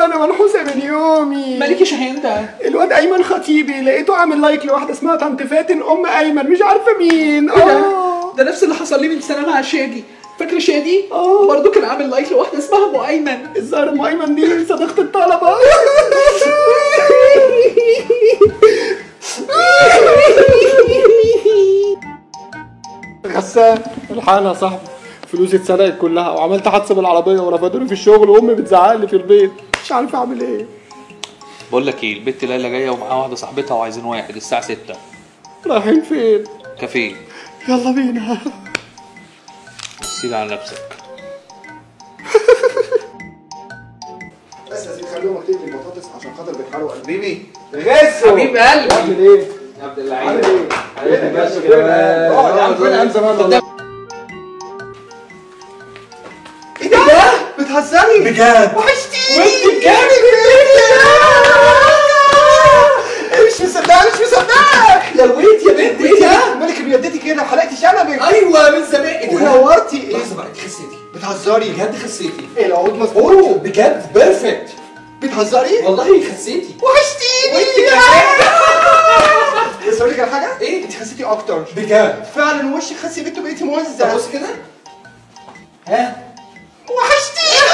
انا منحوسه من يومي مالك يا شاهين ده الواد ايمن خطيبي لقيته عامل لايك لواحده اسمها طنط فاتن ام ايمن مش عارفه مين إيه ده؟ اه ده نفس اللي حصل لي من سنه مع شادي فاكر شادي؟ آه. برضه كان عامل لايك لواحده اسمها ام ايمن الظاهر ام ايمن دي صديقه الطلبه غسان الحقنا يا صاحبي فلوسي اتسرقت كلها وعملت حادثه بالعربيه ورفضوني في الشغل وامي بتزعق لي في البيت مش عارف اعمل ايه بقول لك ايه البت ليلى جايه ومعاها واحده صاحبتها وعايزين واحد الساعه 6 رايحين فين كافيه يلا بينا سيب على نفسك بس يا سيدي خليهم اكتب لي البطاطس عشان خاطر بيتحرقوا قلبي غسوا حبيب قلبي. عامل ايه؟ يا عبد عامل ايه؟ بس كده اقعد يا عم فين ايام زمان والله ايه ده؟ بتهزري؟ بجد وحشتيني وانت بجد مش مصدقه مش مصدقه لويت يا بنت ايه ده؟ مالك بيدتي كده وحلقتي شنبك ايوه من زمان ايه ده؟ ونورتي ايه؟ لحظه بقى انت خسيتي بتهزري بجد خسيتي ايه العود اوه مظبوط بجد بيرفكت بتهزري؟ والله خسيتي وحشتيني وانت كمان بس اقول لك على حاجه ايه؟ انت خسيتي اكتر بجد فعلا وشك خسي بنت بقيتي طب موزع بص كده ها وحشتيني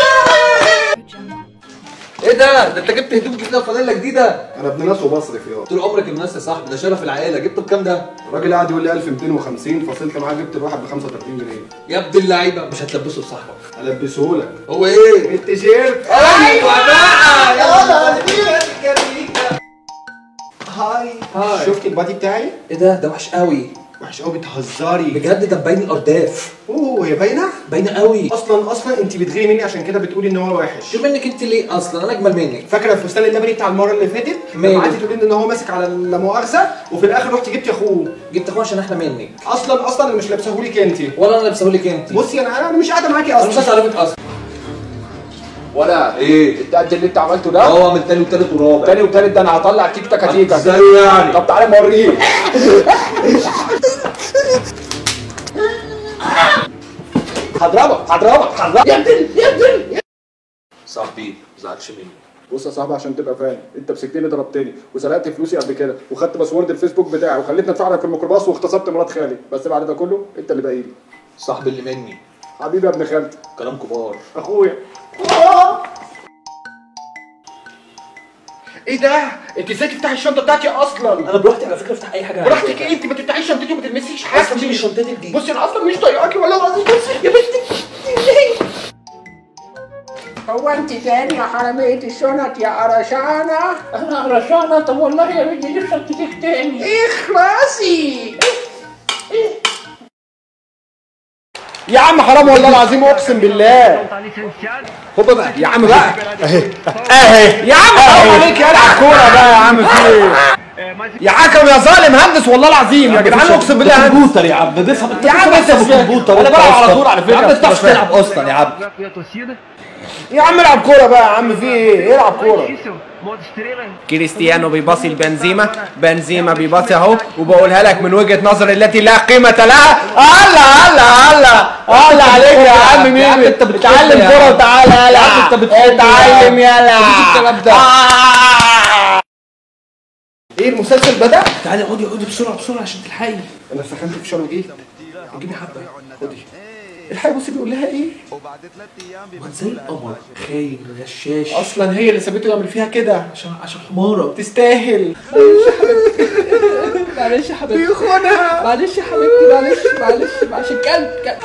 ايه ده؟ ده انت جبت هدوم جديده وفانيلا جديده انا ابن ناس وبصرف يا طول عمرك الناس يا صاحبي ده شرف العائله جبته بكام ده؟ الراجل قاعد يقول لي 1250 فصلت معاه جبت الواحد ب 35 جنيه يا ابن اللعيبه مش هتلبسه لصاحبك البسه لك هو ايه؟ التيشيرت ايوه بقى يلا كاريكا هاي هاي. شفت البادي بتاعي ايه ده؟ ده وحش قوي وحش قوي بتهزري بجد ده مبين الارداف اوه هي باينه باينه قوي اصلا اصلا انت بتغيري مني عشان كده بتقولي ان هو وحش شوف منك انت ليه اصلا انا اجمل منك فاكره الفستان اللبني بتاع المره اللي فاتت ماله؟ لما قعدتي تقولي ان هو ماسك على لا مؤاخذه وفي الاخر رحتي جبتي اخوه جبت اخويا عشان احلى منك اصلا اصلا انا مش لابسهولك انت ولا انا لابسه لك انت بصي انا انا مش قاعده معاكي انا مش اصلا عايز اعرفك اصلا ولا ايه؟ التاج اللي انت عملته ده اه من تاني وتالت ورابع تاني وتالت ده انا هطلع تيك تاكا تيكا ازاي يعني؟ طب تعالى اوريك هضربك هضربك هضربك يا ابني يا ابني صاحبي ما تزعلش مني بص يا صاحبي عشان تبقى فاهم انت مسكتني ضربتني وسرقت فلوسي قبل كده وخدت باسورد الفيسبوك بتاعي وخليتني ادفع لك في الميكروباص واغتصبت مرات خالي بس بعد ده كله انت اللي باقي لي صاحبي اللي مني حبيبي يا ابن خالتي كلام كبار اخويا ايه ده؟ انت ازاي تفتحي الشنطه بتاعتي اصلا؟ انا براحتي على فكره افتح اي حاجه براحتك ايه انت ما تفتحيش شنطتي وما تلمسيش اصلا دي حاجتي مش شنطتك دي بصي انا اصلا مش طايقاكي ولا العظيم بصي يا بنتي هو انت تاني يا حرامية الشنط يا قرشانة؟ انا قرشانة طب والله يا بنتي دي شنطتك تاني اخلصي يا عم حرام والله العظيم اقسم بالله هوبا بقى يا عم بقى اهي اهي يا عم حرام عليك يا العب كوره بقى يا عم في ايه يا حكم يا ظالم هندس والله العظيم يا جدعان اقسم بالله هندس كمبيوتر يا عم بفهم يا عم انت كمبيوتر انا بلعب على طول على فكره يا عم ما بتعرفش بس- تلعب اصلا يا عم يا عم العب كوره بقى يا عم في ايه العب كوره كريستيانو بيباصي لبنزيما بنزيما بيباصي اهو وبقولها لك من وجهه نظري التي لا قيمه لها الله الله الله الله عليك يا عم ميمي عم انت بتقول اتعلم يا كوره عم. وتعالى يلا يا عم انت بتقول يا اتعلم عم. يلا مفيش الكلام ده. آه. ايه المسلسل بدا؟ تعالي اقعدي اقعدي بسرعه بسرعه عشان تلحقي انا سخنت في شرم ايه؟ اديني حبه خدي الحقي بصي بيقول لها ايه؟ واد زي القمر خاين غشاش اصلا هي اللي سابته يعمل فيها كده عشان عشان حماره تستاهل معلش يا حبيبتي بيخونها معلش يا حبيبتي معلش معلش عشان كلب كلب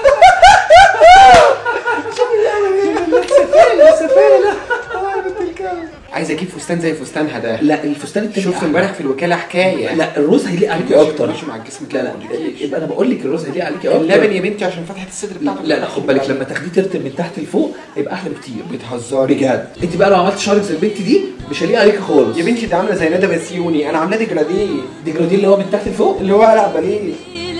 عايز اجيب فستان زي فستانها ده لا الفستان التاني شفت أحلى. امبارح في الوكاله حكايه لا الروز هيليق عليكي اكتر ماشي مع الجسم لا لا يبقى انا بقول لك الروز هيليق عليكي اكتر اللبن يا بنتي عشان فتحه الصدر لا بتاعته لا خد بالك لما تاخديه ترتب من تحت لفوق هيبقى احلى بكتير بتهزري بجد انت بقى لو عملت شعرك زي البنت دي مش هيليق عليكي خالص يا بنتي ده عامله زي ندى بسيوني انا عاملاه ديجراديه دي جرادين اللي هو من تحت لفوق اللي هو قلع باليه